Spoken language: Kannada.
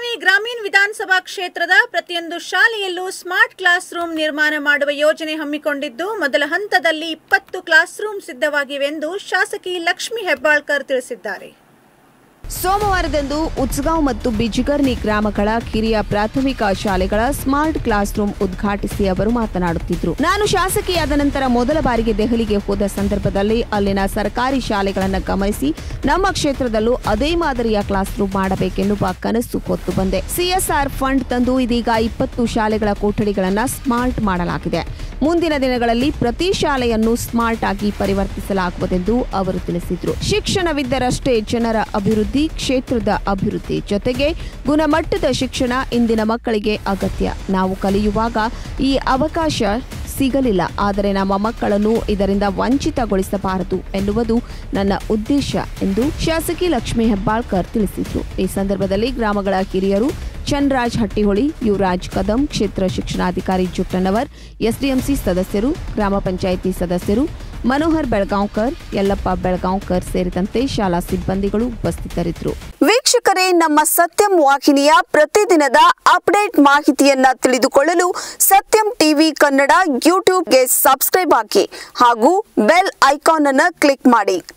ಬೆಳಗಾವಿ ಗ್ರಾಮೀಣ ವಿಧಾನಸಭಾ ಕ್ಷೇತ್ರದ ಪ್ರತಿಯೊಂದು ಶಾಲೆಯಲ್ಲೂ ಸ್ಮಾರ್ಟ್ ಕ್ಲಾಸ್ ರೂಮ್ ನಿರ್ಮಾಣ ಮಾಡುವ ಯೋಜನೆ ಹಮ್ಮಿಕೊಂಡಿದ್ದು ಮೊದಲ ಹಂತದಲ್ಲಿ ಇಪ್ಪತ್ತು ಕ್ಲಾಸ್ ರೂಮ್ ಸಿದ್ಧವಾಗಿವೆ ಎಂದು ಶಾಸಕಿ ಲಕ್ಷ್ಮಿ ಹೆಬ್ಬಾಳ್ಕರ್ ತಿಳಿಸಿದ್ದಾರೆ ಸೋಮವಾರದಂದು ಉತ್ಸಗಾಂವ್ ಮತ್ತು ಬಿಜಿಗರ್ನಿ ಗ್ರಾಮಗಳ ಕಿರಿಯ ಪ್ರಾಥಮಿಕ ಶಾಲೆಗಳ ಸ್ಮಾರ್ಟ್ ಕ್ಲಾಸ್ ರೂಮ್ ಉದ್ಘಾಟಿಸಿ ಅವರು ಮಾತನಾಡುತ್ತಿದ್ದರು ನಾನು ಶಾಸಕಿಯಾದ ನಂತರ ಮೊದಲ ಬಾರಿಗೆ ದೆಹಲಿಗೆ ಹೋದ ಸಂದರ್ಭದಲ್ಲಿ ಅಲ್ಲಿನ ಸರ್ಕಾರಿ ಶಾಲೆಗಳನ್ನು ಗಮನಿಸಿ ನಮ್ಮ ಕ್ಷೇತ್ರದಲ್ಲೂ ಅದೇ ಮಾದರಿಯ ಕ್ಲಾಸ್ ರೂಮ್ ಮಾಡಬೇಕೆನ್ನುವ ಕನಸು ಹೊತ್ತು ಬಂದೆ ಸಿಎಸ್ಆರ್ ಫಂಡ್ ತಂದು ಇದೀಗ ಇಪ್ಪತ್ತು ಶಾಲೆಗಳ ಕೊಠಡಿಗಳನ್ನು ಸ್ಮಾರ್ಟ್ ಮಾಡಲಾಗಿದೆ ಮುಂದಿನ ದಿನಗಳಲ್ಲಿ ಪ್ರತಿ ಶಾಲೆಯನ್ನು ಸ್ಮಾರ್ಟ್ ಆಗಿ ಪರಿವರ್ತಿಸಲಾಗುವುದೆಂದು ಅವರು ತಿಳಿಸಿದರು ಶಿಕ್ಷಣವಿದ್ದರಷ್ಟೇ ಜನರ ಅಭಿವೃದ್ಧಿ ಕ್ಷೇತ್ರದ ಅಭಿವೃದ್ಧಿ ಜೊತೆಗೆ ಗುಣಮಟ್ಟದ ಶಿಕ್ಷಣ ಇಂದಿನ ಮಕ್ಕಳಿಗೆ ಅಗತ್ಯ ನಾವು ಕಲಿಯುವಾಗ ಈ ಅವಕಾಶ ಸಿಗಲಿಲ್ಲ ಆದರೆ ನಮ್ಮ ಮಕ್ಕಳನ್ನು ಇದರಿಂದ ವಂಚಿತಗೊಳಿಸಬಾರದು ಎನ್ನುವುದು ನನ್ನ ಉದ್ದೇಶ ಎಂದು ಶಾಸಕಿ ಲಕ್ಷ್ಮೀ ಹೆಬ್ಬಾಳ್ಕರ್ ತಿಳಿಸಿದರು ಈ ಸಂದರ್ಭದಲ್ಲಿ ಗ್ರಾಮಗಳ ಹಿರಿಯರು ಚನ್ರಾಜ್ ಹಟ್ಟಿಹೊಳಿ ಯುವರಾಜ್ ಕದಂ ಕ್ಷೇತ್ರ ಶಿಕ್ಷಣಾಧಿಕಾರಿ ಜುಟ್ಟನವರ್ ಎಸ್ಡಿಎಂಸಿ ಸದಸ್ಯರು ಗ್ರಾಮ ಪಂಚಾಯಿತಿ ಸದಸ್ಯರು ಮನೋಹರ್ ಬೆಳಗಾಂವ್ಕರ್ ಯಲ್ಲಪ್ಪ ಬೆಳಗಾಂವ್ಕರ್ ಸೇರಿದಂತೆ ಶಾಲಾ ಸಿಬ್ಬಂದಿಗಳು ಉಪಸ್ಥಿತರಿದ್ದರು ವೀಕ್ಷಕರೇ ನಮ್ಮ ಸತ್ಯಂ ವಾಹಿನಿಯ ಪ್ರತಿದಿನದ ಅಪ್ಡೇಟ್ ಮಾಹಿತಿಯನ್ನ ತಿಳಿದುಕೊಳ್ಳಲು ಸತ್ಯಂ ಟಿವಿ ಕನ್ನಡ ಯೂಟ್ಯೂಬ್ಗೆ ಸಬ್ಸ್ಕ್ರೈಬ್ ಆಗಿ ಹಾಗೂ ಬೆಲ್ ಐಕಾನ್ ಅನ್ನು ಕ್ಲಿಕ್ ಮಾಡಿ